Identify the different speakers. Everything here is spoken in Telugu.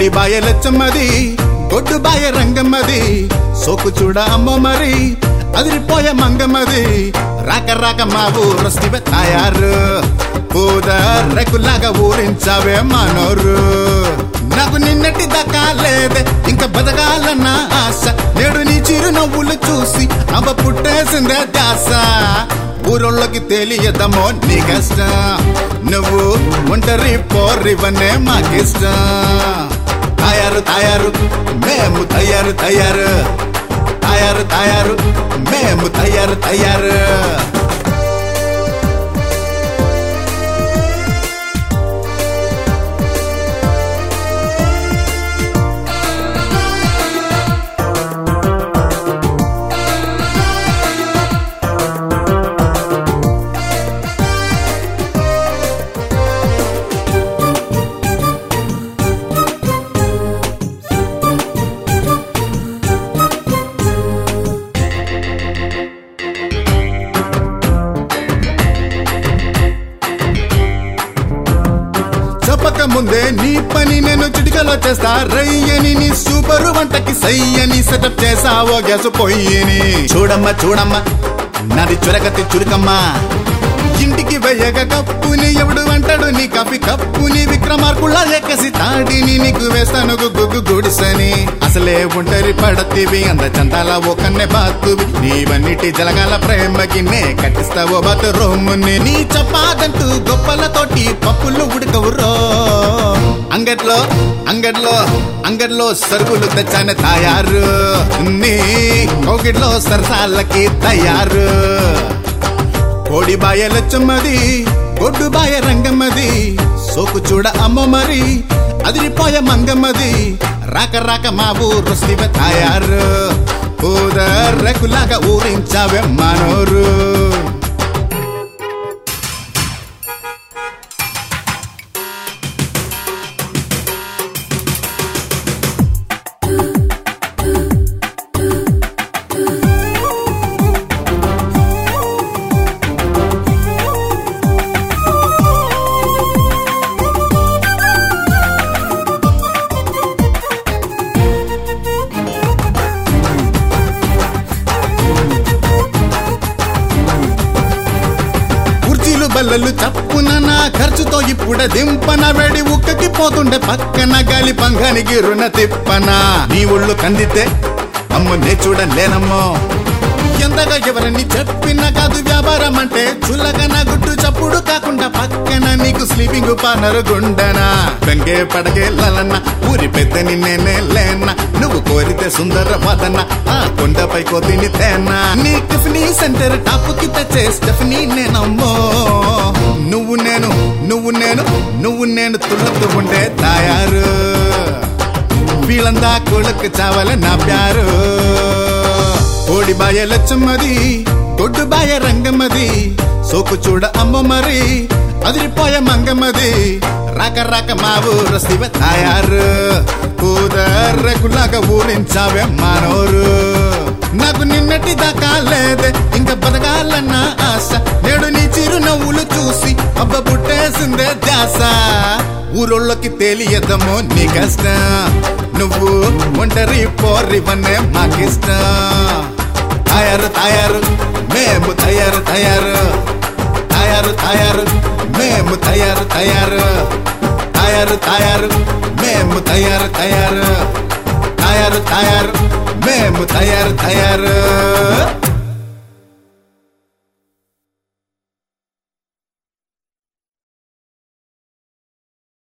Speaker 1: కోడి బాయ లచ్చమ్మది గొడ్డు బాయ రంగమ్మది సోకు చూడ అమ్మ మరి అదిరిపోయే మంగమ్మది రాక రాక మా ఊరొస్తివే తయారు పూద రెక్కులాగా ఊరించావే మనోరు నాకు నిన్నటి దాకా లేదే ఇంకా బతకాలన్న ఆశ నేడు నీ చిరునవ్వులు చూసి అవ్వ పుట్టేసిందే దాస ఊరోళ్ళకి తెలియదమో నీ కష్టం నువ్వు ఒంటరి పోరివనే మాకిష్టం తయారు తయారు మేము తయారు తయారు తయారు తయారు మేము తయారు తయారు చెప్పక ముందే నీ పని నేను చిటికలో చేస్తా రయ్యని నీ సూపర్ వంటకి సయ్యని సెటప్ చేసావో గ్యాస్ పొయ్యిని చూడమ్మా చూడమ్మా నాది చురకతి చురుకమ్మా ఇంటికి వెయ్యగ కప్పుని ఎవడు అంటాడు నీ కాఫీ కప్పుని విక్రమార్కుళ్ళ ఎక్కసి తాడిని నీకు వేస్తాను గుగ్గు గుడిసని అసలే ఒంటరి పడతీవి అంద చందాల ఒకన్నే బాతువి నీవన్నిటి జలగాల ప్రేమకి నే కట్టిస్తావో బాతు రోముని నీ చపాదంటూ గొప్పలతోటి పప్పులు ఉడకవురో అంగట్లో అంగట్లో అంగట్లో సరుకులు తెచ్చాను తయారు నీ కోగిట్లో సరసాలకి తయారు కోడి బాయ లచ్చమ్మది గొడ్డు బాయ రంగమ్మది సోకు చూడ అమ్మ మరి అదిరిపోయే మంగమ్మది రాక రాక మా ఊరు శివ తయారు ఊద రెక్కులాగా ఊరించావే మనోరు కుర్చీలు బల్లలు చప్పున నా ఖర్చుతో ఇప్పుడే దింపన వేడి ఉక్కకి పోతుండే పక్కన గాలి పంగానికి రుణ తిప్పన నీ ఒళ్ళు కందితే అమ్మ నే చూడలేనమ్మో ఎంతగా ఎవరని చెప్పినా కాదు వ్యాపారం అంటే చుల్లగా నా గుడ్డు చప్పుడు కాకుండా పక్కన నీకు స్లీపింగ్ పార్నర్ గుండనా పెంగే పడగే లలన్న ఊరి పెద్దని నేనే లేనా నువ్వు కోరితే సుందర వదన ఆ కొండపై కోతిని తేనా నీ టిఫినీ సెంటర్ టాప్ కి తెచ్చే స్టెఫినీ నేనమ్మో నువ్వు నేను నువ్వు నేను నువ్వు నేను తుళ్ళతూ ఉండే తయారు వీళ్ళందా కొడుకు చావల నా ప్యారు కోడి బాయ లచ్చమ్మది గొడ్డు బాయ రంగమ్మది సోకు చూడ అమ్మ మరి అదిరిపోయే మంగమ్మది రాక రాక మా ఊరు శివ తయారు కూదర్రెకులాగా ఊరించావే మానోరు నాకు నిన్నటి దాకా లేదే ఇంకా బతకాలన్న ఆశ నేడు నీ చిరునవ్వులు చూసి అబ్బ పుట్టేసిందే ధ్యాస ఊరోళ్ళకి తెలియదమో నీ కష్టం నువ్వు ఒంటరి పోరివనే మాకిష్టం తయారు తయారు మేము తయారు తయారు తయారు తయారు మేము తయారు తయారు తయారు తయారు మేము తయారు తయారు తయారు తయారు మేము తయారు తయారు